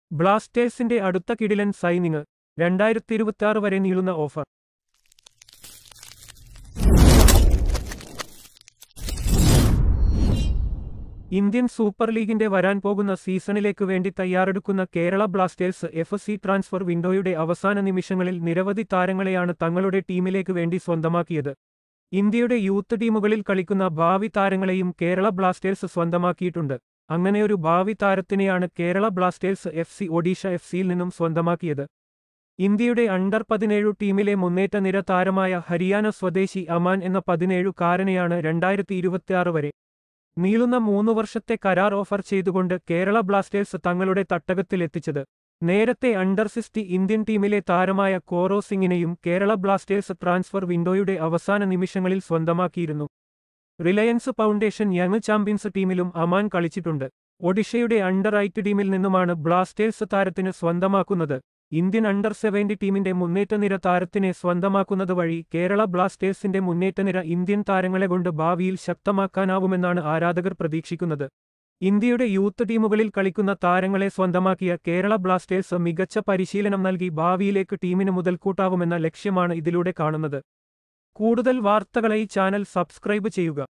ബ്ലാസ്റ്റേഴ്സിന്റെ അടുത്ത കിടിലൻ സൈനിങ് രണ്ടായിരത്തി ഇരുപത്തിയാറ് വരെ നീളുന്ന ഓഫർ ഇന്ത്യൻ സൂപ്പർ ലീഗിന്റെ വരാൻ പോകുന്ന സീസണിലേക്ക് വേണ്ടി തയ്യാറെടുക്കുന്ന Kerala Blasters F C transfer വിൻഡോയുടെ അവസാന നിമിഷങ്ങളിൽ നിരവധി താരങ്ങളെയാണ് തങ്ങളുടെ ടീമിലേക്ക് വേണ്ടി സ്വന്തമാക്കിയത് ഇന്ത്യയുടെ യൂത്ത് ടീമുകളിൽ കളിക്കുന്ന ഭാവി താരങ്ങളെയും കേരള ബ്ലാസ്റ്റേഴ്സ് സ്വന്തമാക്കിയിട്ടുണ്ട് അങ്ങനെയൊരു ഭാവി താരത്തിനെയാണ് Kerala Blasters F C Odisha F സിയിൽ നിന്നും സ്വന്തമാക്കിയത് ഇന്ത്യയുടെ അണ്ടർ പതിനേഴു ടീമിലെ മുന്നേറ്റ നിര താരമായ ഹരിയാന സ്വദേശി അമാൻ എന്ന പതിനേഴുകാരനെയാണ് രണ്ടായിരത്തി ഇരുപത്തിയാറ് വരെ നീളുന്ന മൂന്നു വർഷത്തെ കരാർ ഓഫർ ചെയ്തുകൊണ്ട് കേരള ബ്ലാസ്റ്റേഴ്സ് തങ്ങളുടെ തട്ടകത്തിലെത്തിച്ചത് നേരത്തെ അണ്ടർ സിക്സ്റ്റി ഇന്ത്യൻ ടീമിലെ താരമായ കോറോ സിംഗിനെയും കേരള ബ്ലാസ്റ്റേഴ്സ് ട്രാൻസ്ഫർ വിൻഡോയുടെ അവസാന നിമിഷങ്ങളിൽ സ്വന്തമാക്കിയിരുന്നു റിലയൻസ് ഫൗണ്ടേഷൻ യങ് ചാമ്പ്യൻസ് ടീമിലും അമാൻ കളിച്ചിട്ടുണ്ട് ഒഡീഷയുടെ അണ്ടർ ഐറ്റ് ടീമിൽ നിന്നുമാണ് ബ്ലാസ്റ്റേഴ്സ് താരത്തിന് സ്വന്തമാക്കുന്നത് ഇന്ത്യൻ അണ്ടർ സെവന്റി ടീമിന്റെ മുന്നേറ്റ നിര താരത്തിനെ സ്വന്തമാക്കുന്നത് വഴി കേരള ബ്ലാസ്റ്റേഴ്സിന്റെ മുന്നേറ്റ നിര ഇന്ത്യൻ താരങ്ങളെ കൊണ്ട് ഭാവിയിൽ ശക്തമാക്കാനാവുമെന്നാണ് ആരാധകർ പ്രതീക്ഷിക്കുന്നത് ഇന്ത്യയുടെ യൂത്ത് ടീമുകളിൽ കളിക്കുന്ന താരങ്ങളെ സ്വന്തമാക്കിയ കേരള ബ്ലാസ്റ്റേഴ്സ് മികച്ച പരിശീലനം നൽകി ഭാവിയിലേക്ക് ടീമിന് മുതൽക്കൂട്ടാവുമെന്ന ലക്ഷ്യമാണ് ഇതിലൂടെ കാണുന്നത് കൂടുതൽ വാർത്തകളായി ചാനൽ സബ്സ്ക്രൈബ് ചെയ്യുക